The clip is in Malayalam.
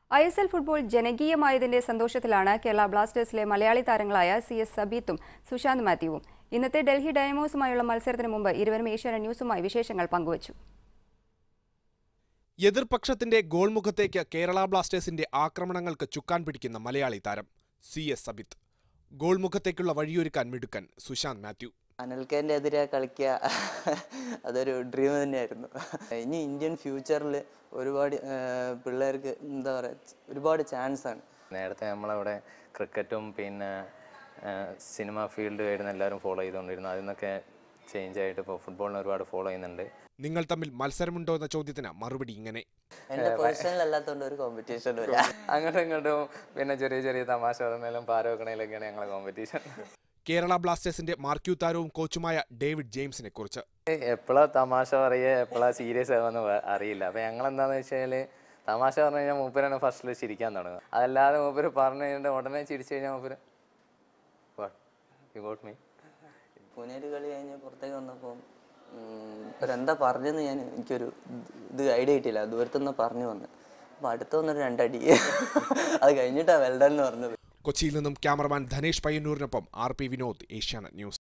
ഐ എസ് എൽ ഫുട്ബോൾ ജനകീയമായതിന്റെ സന്തോഷത്തിലാണ് കേരള ബ്ലാസ്റ്റേഴ്സിലെ മലയാളി താരങ്ങളായ സി എസ് സബീത്തും സുശാന്ത് മാത്യുവും ഇന്നത്തെ ഡൽഹി ഡൈനാമോസുമായുള്ള മത്സരത്തിന് മുമ്പ് ഇരുവരും ഏഷ്യാനെറ്റ് ന്യൂസുമായി വിശേഷങ്ങൾ പങ്കുവച്ചു എതിർപക്ഷത്തിന്റെ ഗോൾമുഖത്തേക്ക് കേരള ബ്ലാസ്റ്റേഴ്സിന്റെ ആക്രമണങ്ങൾക്ക് ചുക്കാൻ പിടിക്കുന്ന മലയാളി താരം സി എസ് സബിത്ത് ഗോൾമുഖത്തേക്കുള്ള വഴിയൊരുക്കാൻ മിടുക്കൻ സുശാന്ത് മാത്യു അനൽക്കേൻ്റെ എതിരെ കളിക്കുക അതൊരു ഡ്രീം തന്നെയായിരുന്നു ഇനി ഇന്ത്യൻ ഫ്യൂച്ചറിൽ ഒരുപാട് ആ, പിള്ളേർക്ക് എന്താ പറയുക ഒരുപാട് ചാൻസ് ആണ് നേരത്തെ നമ്മളവിടെ ക്രിക്കറ്റും പിന്നെ സിനിമ ഫീൽഡ് ആയിരുന്നു എല്ലാവരും ഫോളോ ചെയ്തുകൊണ്ടിരുന്നു അതിൽ നിന്നൊക്കെ ചേഞ്ച് ആയിട്ട് ഇപ്പോൾ ഫുട്ബോളിനെ ഒരുപാട് ഫോളോ ചെയ്യുന്നുണ്ട് നിങ്ങൾ തമ്മിൽ മത്സരമുണ്ടോ എന്ന ചോദ്യത്തിന് മറുപടി ഇങ്ങനെ എൻ്റെ പേഴ്സണൽ അല്ലാത്തതുകൊണ്ട് ഒരു കോമ്പറ്റീഷൻ ഇല്ല അങ്ങോട്ടും ഇങ്ങോട്ടും പിന്നെ ചെറിയ ചെറിയ തമാശ പറഞ്ഞാലും പാര വെക്കണേലൊക്കെയാണ് ഞങ്ങളെ കോമ്പറ്റീഷൻ കേരള ബ്ലാസ്റ്റേഴ്സിന്റെ മാർക്യൂ താരവും കോച്ചുമായ ഡേവിഡ് ജെയിംസിനെ കുറിച്ച് എപ്പോഴാ തമാശ പറയുക എപ്പോഴാ സീരിയസ് ആവുമെന്ന് വ- അറിയില്ല അപ്പം ഞങ്ങൾ എന്താണെന്ന് വെച്ചാൽ തമാശ പറഞ്ഞു കഴിഞ്ഞാൽ മൂപ്പരാണ് ഫസ്റ്റിൽ ചിരിക്കാൻ തുടങ്ങുക അതല്ലാതെ മൂപ്പര് പറഞ്ഞു കഴിഞ്ഞിട്ട് ഉടനെ ചിരിച്ചു കഴിഞ്ഞാൽ മൂപ്പര് യു ഗോട്ട് മീ പൂനെയിൽ കളി കഴിഞ്ഞ് പുറത്തേക്ക് വന്നപ്പോൾ ഇവരെന്താ പറഞ്ഞെന്ന് ഞാൻ എനിക്കൊരു ഇത് ഐഡിയ കിട്ടിയില്ല ദൂരത്തുനിന്ന് പറഞ്ഞു വന്ന് അപ്പോൾ അടുത്ത് വന്നൊരു രണ്ടടി അത് കഴിഞ്ഞിട്ടാണ് വെൽഡൻ എന്ന് പറഞ്ഞത് കൊച്ചിയിൽ നിന്നും ക്യാമറമാൻ ധനേഷ് പയ്യന്നൂരിനൊപ്പം R P Vinod Asianet news